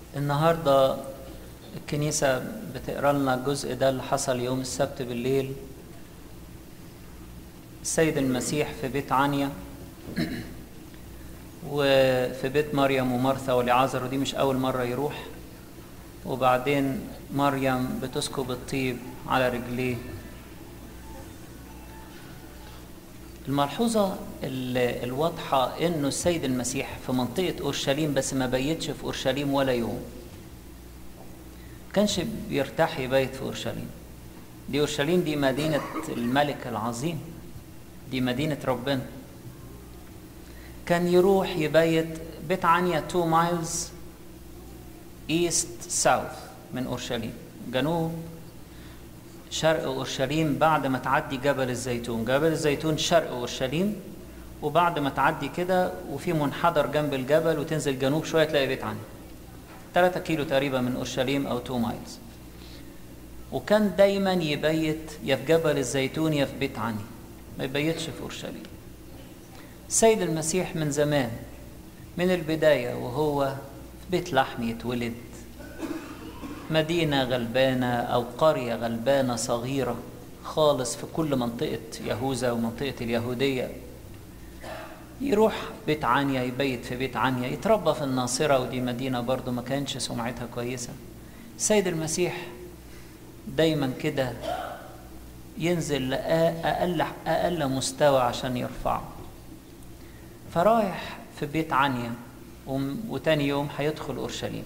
النهارده الكنيسة بتقرا لنا الجزء ده اللي حصل يوم السبت بالليل السيد المسيح في بيت عنيا وفي بيت مريم ومرثا ولعازر ودي مش أول مرة يروح وبعدين مريم بتسكب الطيب على رجليه الملحوظة ال- الواضحة إنه السيد المسيح في منطقة أورشليم بس ما بيتش في أورشليم ولا يوم كانش بيرتاح يبيت في أورشليم دي أورشليم دي مدينة الملك العظيم دي مدينة ربنا كان يروح يبيت بيت عنيا 2 مايلز ايست ساوث من اورشليم جنوب شرق اورشليم بعد ما تعدي جبل الزيتون جبل الزيتون شرق اورشليم وبعد ما تعدي كده وفي منحدر جنب الجبل وتنزل جنوب شويه تلاقي بيت عنيا 3 كيلو تقريبا من اورشليم او 2 مايلز وكان دايما يبيت يا في جبل الزيتون يا في بيت عني ما يبيتش في اورشليم السيد المسيح من زمان من البدايه وهو في بيت لحم يتولد مدينه غلبانه او قريه غلبانه صغيره خالص في كل منطقه يهوذا ومنطقه اليهوديه يروح بيت عنيا يبيت في بيت عنيا يتربى في الناصرة ودي مدينة برضو ما كانش سمعتها كويسة السيد المسيح دايما كده ينزل لأقل أقل مستوى عشان يرفعه فرايح في بيت عنيا وم- وتاني يوم هيدخل أورشليم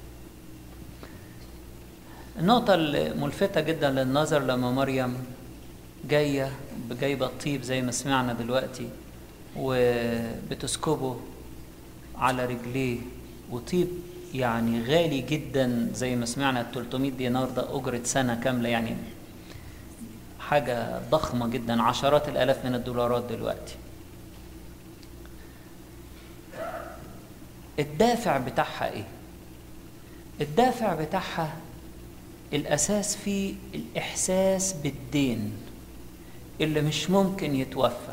النقطة الملفتة جدا للنظر لما مريم جاية جايبة الطيب زي ما سمعنا دلوقتي وبتسكبه على رجليه وطيب يعني غالي جدا زي ما سمعنا ال 300 دينار ده أجرة سنة كاملة يعني حاجة ضخمة جدا عشرات الآلاف من الدولارات دلوقتي الدافع بتاعها ايه الدافع بتاعها الاساس فيه الاحساس بالدين اللي مش ممكن يتوفى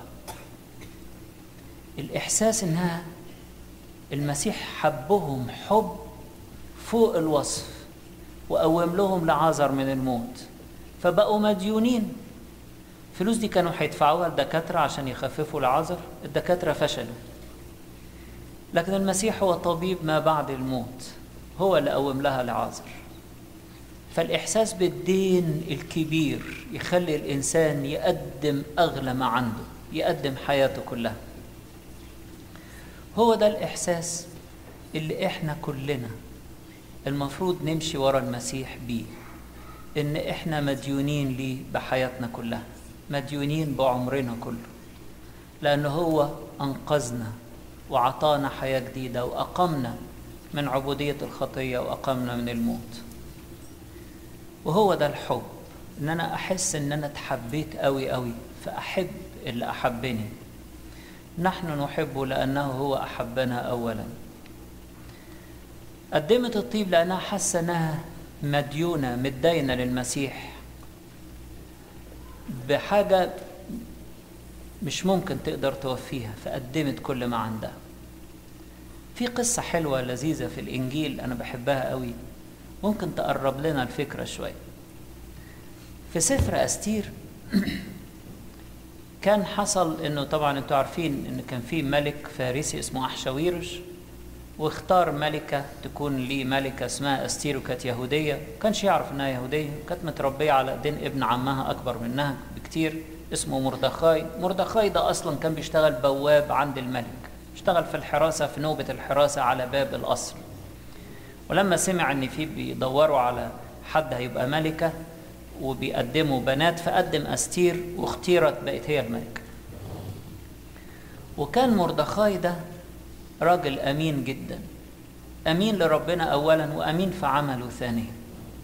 الاحساس انها المسيح حبهم حب فوق الوصف وقوم لهم لعازر من الموت فبقوا مديونين الفلوس دي كانوا هيدفعوها الدكاترة عشان يخففوا لعازر الدكاترة فشلوا لكن المسيح هو طبيب ما بعد الموت هو اللي قوم لها لعازر فالإحساس بالدين الكبير يخلي الإنسان يقدم أغلى ما عنده يقدم حياته كلها هو ده الإحساس اللي إحنا كلنا المفروض نمشي ورا المسيح بيه إن إحنا مديونين ليه بحياتنا كلها مديونين بعمرنا كله لأنه هو أنقذنا وعطانا حياة جديدة وأقمنا من عبودية الخطية وأقمنا من الموت وهو ده الحب إن أنا أحس إن أنا اتحبيت أوي أوي فأحب اللي أحبني نحن نحبه لأنه هو أحبنا أولا قدمت الطيب لأنها حاسة إنها مديونة متدينة للمسيح بحاجة مش ممكن تقدر توفيها فقدمت كل ما عندها في قصة حلوة لذيذة في الإنجيل أنا بحبها قوي ممكن تقرب لنا الفكرة شوية في سفر أستير كان حصل انه طبعا انتوا عارفين ان كان في ملك فارسي اسمه احشاويرش واختار ملكة تكون ليه ملكة اسمها استير وكانت يهودية كانش يعرف انها يهودية كانت متربية على ايدين ابن عمها اكبر منها بكتير اسمه مردخاي مردخاي ده اصلا كان بيشتغل بواب عند الملك اشتغل في الحراسة في نوبة الحراسة على باب القصر ولما سمع ان في بيدوروا على حد هيبقى ملكة وبيقدموا بنات فقدم استير واختيرت بقت هي الملكة وكان مردخاي ده راجل امين جدا امين لربنا اولا وامين في عمله ثانيا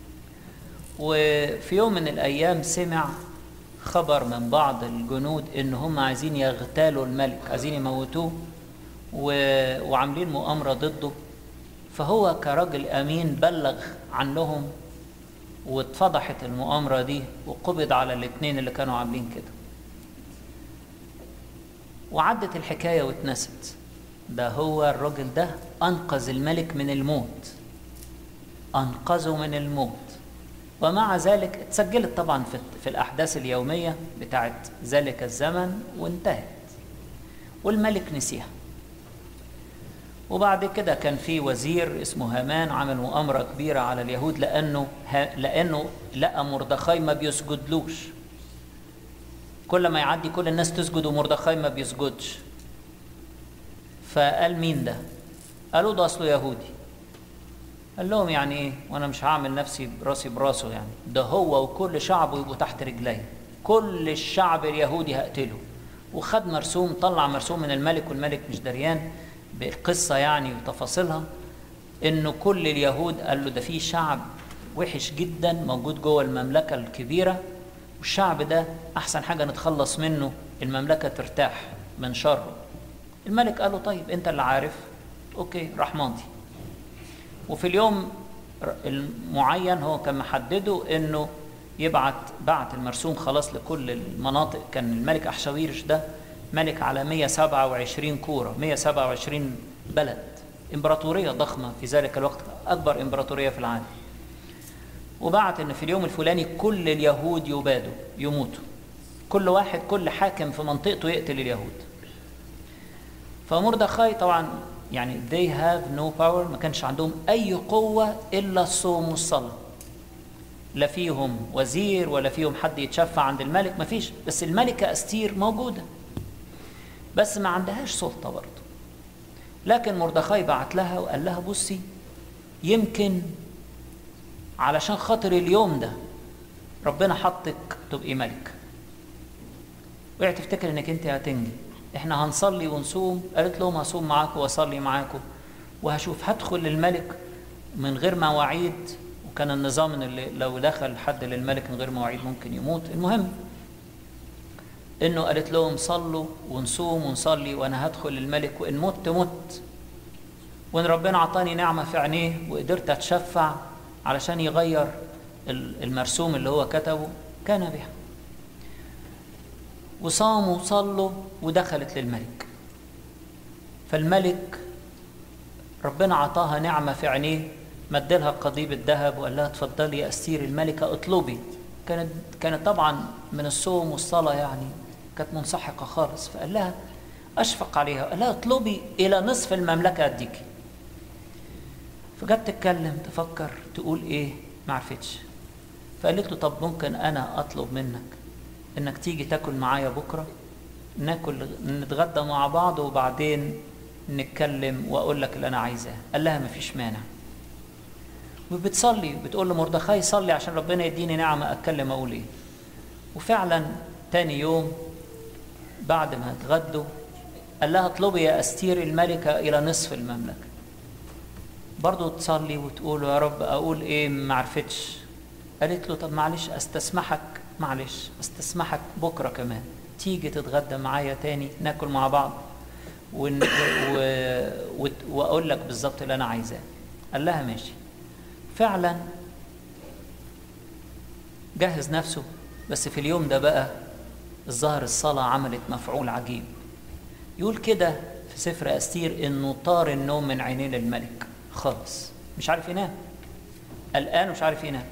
وفي يوم من الايام سمع خبر من بعض الجنود ان هم عايزين يغتالوا الملك عايزين يموتوه و... وعاملين مؤامره ضده فهو كراجل امين بلغ عنهم واتفضحت المؤامره دي وقبض على الاثنين اللي كانوا عاملين كده وعدت الحكايه واتنست ده هو الراجل ده انقذ الملك من الموت أنقذه من الموت ومع ذلك اتسجلت طبعا في, في الأحداث اليومية بتاعت ذلك الزمن وانتهت والملك نسيها وبعد كده كان في وزير اسمه هامان عمل مؤامرة كبيرة على اليهود لأنه لأنه لقى مردخاي ما بيسجدلوش كل ما يعدي كل الناس تسجد ومردخاي ما بيسجدش فقال مين ده؟ قالوا ده أصله يهودي قال لهم يعني ايه وانا مش هعمل نفسي براسي براسه يعني ده هو وكل شعبه يبقوا تحت رجلي كل الشعب اليهودي هقتله وخد مرسوم طلع مرسوم من الملك والملك مش دريان بالقصه يعني وتفاصيلها انه كل اليهود قال له ده في شعب وحش جدا موجود جوه المملكه الكبيره والشعب ده احسن حاجه نتخلص منه المملكه ترتاح من شره الملك قال له طيب انت اللي عارف اوكي راح ماضي وفي اليوم المعين هو كان محدده انه يبعت بعت المرسوم خلاص لكل المناطق كان الملك احشاويرش ده ملك على 127 كوره 127 بلد امبراطوريه ضخمه في ذلك الوقت اكبر امبراطوريه في العالم وبعت ان في اليوم الفلاني كل اليهود يبادوا يموتوا كل واحد كل حاكم في منطقته يقتل اليهود فمردخاي طبعا يعني they have no power ما كانش عندهم أي قوة إلا الصوم والصلاة لا فيهم وزير ولا فيهم حد يتشفع عند الملك ما فيش بس الملكة أستير موجودة بس ما عندهاش سلطة برضه لكن مردخاي بعت لها وقال لها بصي يمكن علشان خاطر اليوم ده ربنا حطك تبقي ملك وقعت تفتكر انك انت هتنجي احنا هنصلي ونصوم قالت لهم هصوم معاكم واصلي معاكم وهشوف هدخل للملك من غير مواعيد وكان النظام ان اللي لو دخل حد للملك من غير مواعيد ممكن يموت المهم انه قالت لهم صلوا ونصوم ونصلي وانا هدخل للملك وان مت مت وان ربنا عطاني نعمه في عينيه وقدرت اتشفع علشان يغير المرسوم اللي هو كتبه كان بها وصاموا وصلوا ودخلت للملك فالملك ربنا عطاها نعمة في عينيه مدلها قضيب الذهب وقال لها اتفضلي يا أستير الملكة اطلبي كانت كانت طبعا من الصوم والصلاة يعني كانت منسحقة خالص فقال لها أشفق عليها قال لها اطلبي إلى نصف المملكة أديكي فجت تتكلم تفكر تقول إيه ما عرفتش فقالت له طب ممكن أنا أطلب منك انك تيجي تاكل معايا بكره ناكل نتغدى مع بعض وبعدين نتكلم واقول لك اللي انا عايزاه قال لها مفيش مانع وبتصلي بتقول لمردخاي صلي عشان ربنا يديني نعمه اتكلم اقول ايه وفعلا تاني يوم بعد ما اتغدوا قال لها اطلبي يا استير الملكه الى نصف المملكه برضه تصلي وتقول يا رب اقول ايه ما عرفتش قالت له طب معلش استسمحك معلش استسمحك بكرة كمان تيجي تتغدى معايا تاني ناكل مع بعض ون... و... و... واقول لك بالظبط اللي انا عايزاه قال لها ماشي فعلا جهز نفسه بس في اليوم ده بقى الظاهر الصلاة عملت مفعول عجيب يقول كده في سفر أستير إنه طار النوم من عينين الملك خالص مش عارف ينام قلقان ومش عارف ينام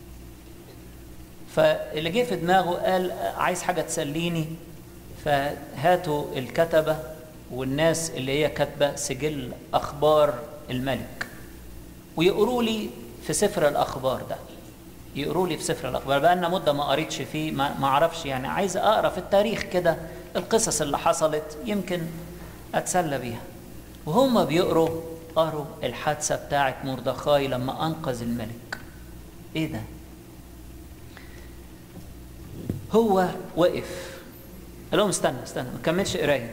فاللي جه في دماغه قال عايز حاجه تسليني فهاتوا الكتبه والناس اللي هي كاتبه سجل اخبار الملك ويقروا لي في سفر الاخبار ده يقروا لي في سفر الاخبار بقى لنا مده ما قريتش فيه ما, ما اعرفش يعني عايز اقرا في التاريخ كده القصص اللي حصلت يمكن اتسلى بيها وهم بيقروا قروا الحادثه بتاعت مردخاي لما انقذ الملك ايه ده هو وقف قال لهم استنى استنى ما كملش قرايه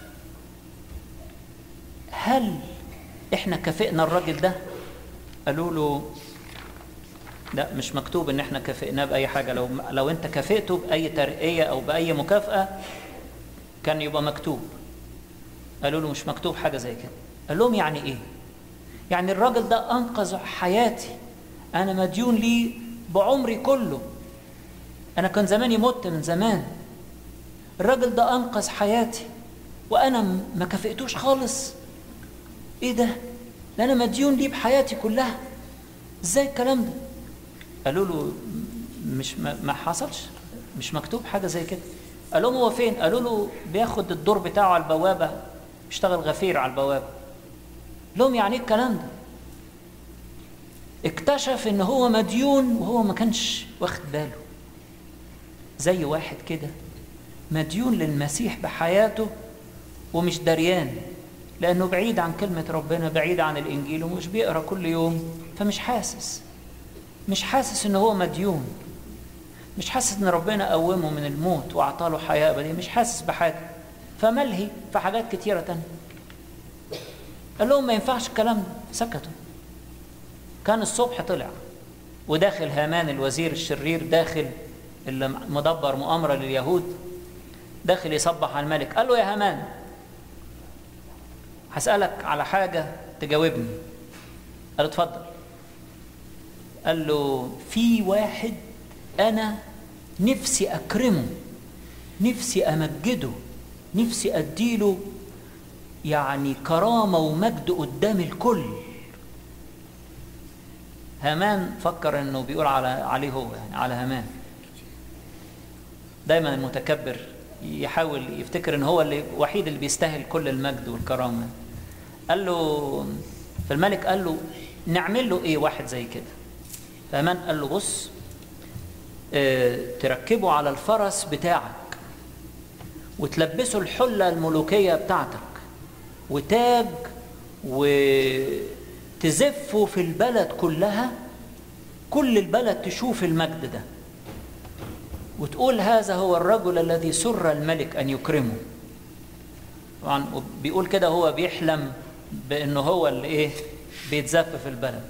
هل احنا كافئنا الراجل ده قالوا له لا مش مكتوب ان احنا كافئناه باي حاجه لو لو انت كافئته باي ترقيه او باي مكافاه كان يبقى مكتوب قالوا له مش مكتوب حاجه زي كده قال لهم يعني ايه يعني الراجل ده انقذ حياتي انا مديون ليه بعمري كله انا كان زماني مت من زمان الراجل ده انقذ حياتي وانا ما كافئتوش خالص ايه ده ده انا مديون ليه بحياتي كلها ازاي الكلام ده قالوا له مش ما, ما حصلش مش مكتوب حاجه زي كده قال لهم هو فين قالوا له بياخد الدور بتاعه على البوابه بيشتغل غفير على البوابه لهم يعني ايه الكلام ده اكتشف ان هو مديون وهو ما كانش واخد باله زي واحد كده مديون للمسيح بحياته ومش دريان لانه بعيد عن كلمه ربنا بعيد عن الانجيل ومش بيقرا كل يوم فمش حاسس مش حاسس ان هو مديون مش حاسس ان ربنا قومه من الموت واعطاله حياه ابديه مش حاسس بحاجه فملهي في حاجات كتيره تانية قال لهم ما ينفعش الكلام ده سكتوا كان الصبح طلع وداخل هامان الوزير الشرير داخل اللي مدبر مؤامره لليهود داخل يصبح على الملك قال له يا هامان هسألك على حاجة تجاوبني قال له اتفضل قال له في واحد أنا نفسي أكرمه نفسي أمجده نفسي أديله يعني كرامة ومجد قدام الكل هامان فكر انه بيقول على عليه هو يعني على هامان دايما المتكبر يحاول يفتكر ان هو اللي الوحيد اللي بيستاهل كل المجد والكرامه قال له فالملك قال له نعمل له ايه واحد زي كده فهامان قال له بص اه تركبه على الفرس بتاعك وتلبسه الحله الملوكيه بتاعتك وتاج وتزفه في البلد كلها كل البلد تشوف المجد ده وتقول هذا هو الرجل الذي سر الملك ان يكرمه طبعا بيقول كده هو بيحلم بانه هو اللي ايه بيتزف في البلد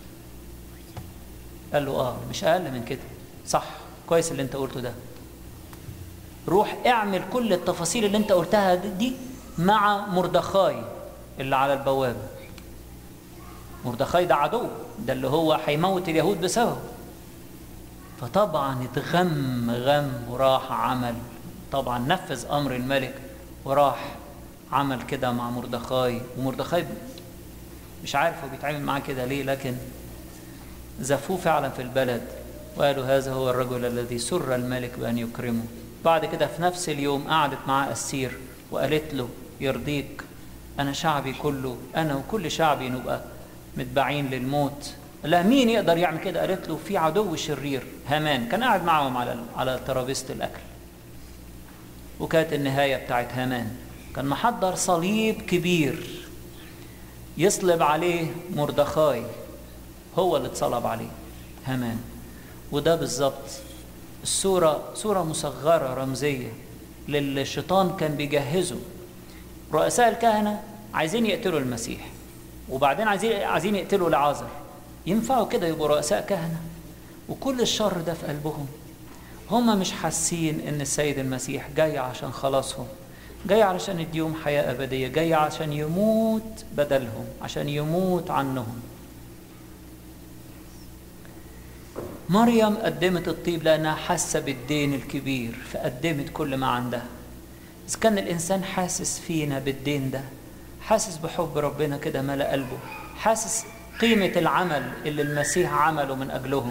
قال له اه مش اقل من كده صح كويس اللي انت قلته ده روح اعمل كل التفاصيل اللي انت قلتها دي مع مردخاي اللي على البوابه مردخاي ده عدو ده اللي هو هيموت اليهود بسببه فطبعا اتغم غم وراح عمل طبعا نفذ امر الملك وراح عمل كده مع مردخاي ومردخاي مش عارف هو بيتعامل معاه كده ليه لكن زفوه فعلا في البلد وقالوا هذا هو الرجل الذي سر الملك بأن يكرمه بعد كده في نفس اليوم قعدت معاه السير وقالت له يرضيك أنا شعبي كله أنا وكل شعبي نبقى متبعين للموت لا مين يقدر يعمل كده قالت له في عدو شرير هامان كان قاعد معهم على على ترابيزه الاكل وكانت النهايه بتاعت هامان كان محضر صليب كبير يصلب عليه مردخاي هو اللي اتصلب عليه هامان وده بالظبط الصورة صورة مصغرة رمزية للي الشيطان كان بيجهزه رؤساء الكهنة عايزين يقتلوا المسيح وبعدين عايزين عايزين يقتلوا لعازر ينفعوا كده يبقوا رؤساء كهنة وكل الشر ده في قلبهم هم مش حاسين ان السيد المسيح جاي عشان خلاصهم جاي علشان يديهم حياة أبدية جاي عشان يموت بدلهم عشان يموت عنهم مريم قدمت الطيب لأنها حاسة بالدين الكبير فقدمت كل ما عندها إذا كان الإنسان حاسس فينا بالدين ده حاسس بحب ربنا كده ملأ قلبه حاسس قيمة العمل اللي المسيح عمله من أجلهم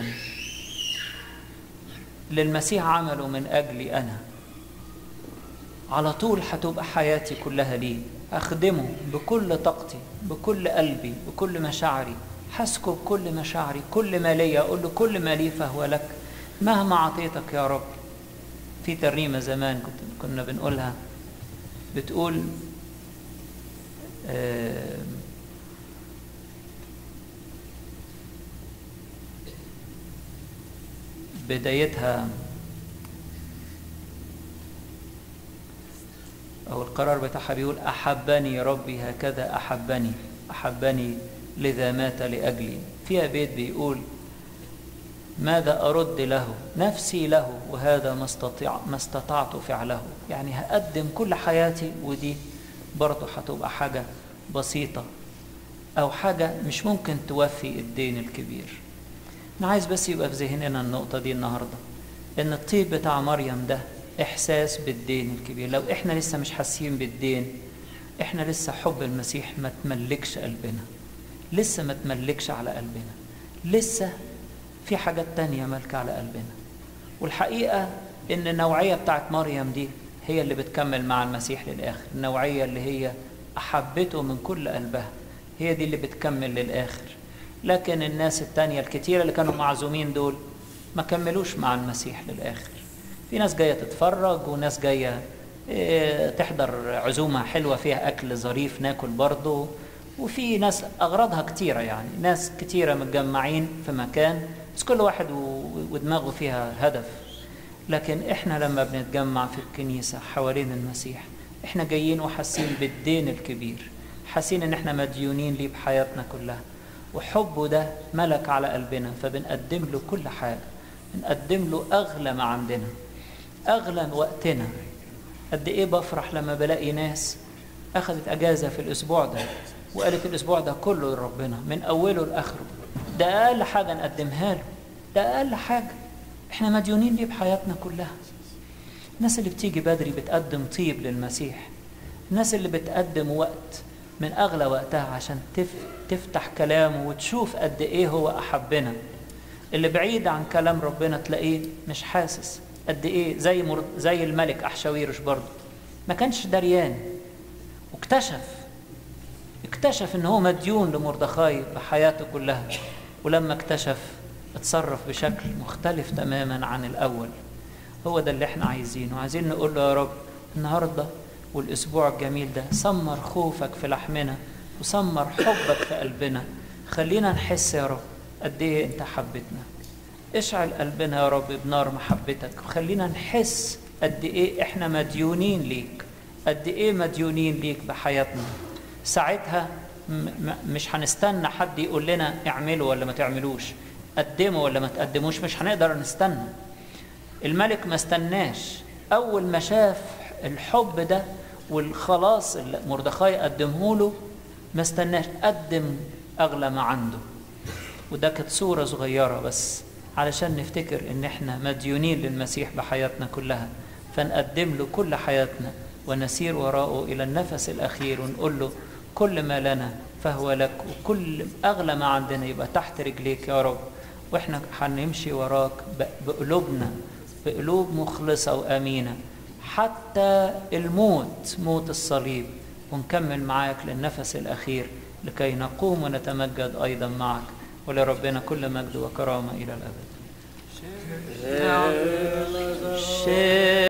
اللي المسيح عمله من أجلي أنا على طول هتبقى حياتي كلها ليه أخدمه بكل طاقتي بكل قلبي بكل مشاعري حسكب كل مشاعري كل ما لي أقول له كل ما لي فهو لك مهما أعطيتك يا رب في ترنيمة زمان كنت كنا بنقولها بتقول آه بدايتها أو القرار بتاعها بيقول أحبني ربي هكذا أحبني أحبني لذا مات لأجلي فيها بيت بيقول ماذا أرد له نفسي له وهذا ما استطيع ما استطعت فعله يعني هقدم كل حياتي ودي برضه هتبقى حاجة بسيطة أو حاجة مش ممكن توفي الدين الكبير أنا عايز بس يبقى في ذهننا النقطة دي النهاردة إن الطيب بتاع مريم ده إحساس بالدين الكبير لو إحنا لسه مش حاسين بالدين إحنا لسه حب المسيح ما تملكش قلبنا لسه ما تملكش على قلبنا لسه في حاجات تانية مالكة على قلبنا والحقيقة إن النوعية بتاعت مريم دي هي اللي بتكمل مع المسيح للآخر النوعية اللي هي أحبته من كل قلبها هي دي اللي بتكمل للآخر لكن الناس التانية الكتيرة اللي كانوا معزومين دول ما كملوش مع المسيح للآخر في ناس جاية تتفرج وناس جاية تحضر عزومة حلوة فيها أكل ظريف ناكل برضه وفي ناس أغراضها كتيرة يعني ناس كتيرة متجمعين في مكان بس كل واحد ودماغه فيها هدف لكن احنا لما بنتجمع في الكنيسة حوالين المسيح احنا جايين وحاسين بالدين الكبير حاسين ان احنا مديونين ليه بحياتنا كلها وحبه ده ملك على قلبنا فبنقدم له كل حاجة بنقدم له أغلى ما عندنا أغلى وقتنا قد إيه بفرح لما بلاقي ناس أخذت أجازة في الأسبوع ده وقالت الأسبوع ده كله لربنا من أوله لآخره ده أقل حاجة نقدمها له ده أقل حاجة إحنا مديونين ليه بحياتنا كلها الناس اللي بتيجي بدري بتقدم طيب للمسيح الناس اللي بتقدم وقت من أغلى وقتها عشان تف... تفتح كلامه وتشوف قد إيه هو أحبنا اللي بعيد عن كلام ربنا تلاقيه مش حاسس قد إيه زي مر... زي الملك أحشاويرش برضه ما كانش دريان واكتشف اكتشف ان هو مديون لمردخاي بحياته كلها ولما اكتشف اتصرف بشكل مختلف تماما عن الاول هو ده اللي احنا عايزينه عايزين نقول له يا رب النهارده والاسبوع الجميل ده سمر خوفك في لحمنا وسمر حبك في قلبنا خلينا نحس يا رب قد ايه انت حبتنا اشعل قلبنا يا رب بنار محبتك وخلينا نحس قد ايه احنا مديونين ليك قد ايه مديونين ليك بحياتنا ساعتها مش هنستنى حد يقول لنا اعملوا ولا ما تعملوش قدموا ولا ما تقدموش مش هنقدر نستنى الملك ما استناش اول ما شاف الحب ده والخلاص اللي مردخاي قدمه له ما استناش قدم اغلى ما عنده وده كانت صوره صغيره بس علشان نفتكر ان احنا مديونين للمسيح بحياتنا كلها فنقدم له كل حياتنا ونسير وراءه الى النفس الاخير ونقول له كل ما لنا فهو لك وكل اغلى ما عندنا يبقى تحت رجليك يا رب واحنا هنمشي وراك بقلوبنا بقلوب مخلصه وامينه حتى الموت موت الصليب ونكمل معاك للنفس الاخير لكي نقوم ونتمجد ايضا معك ولربنا كل مجد وكرامه الى الابد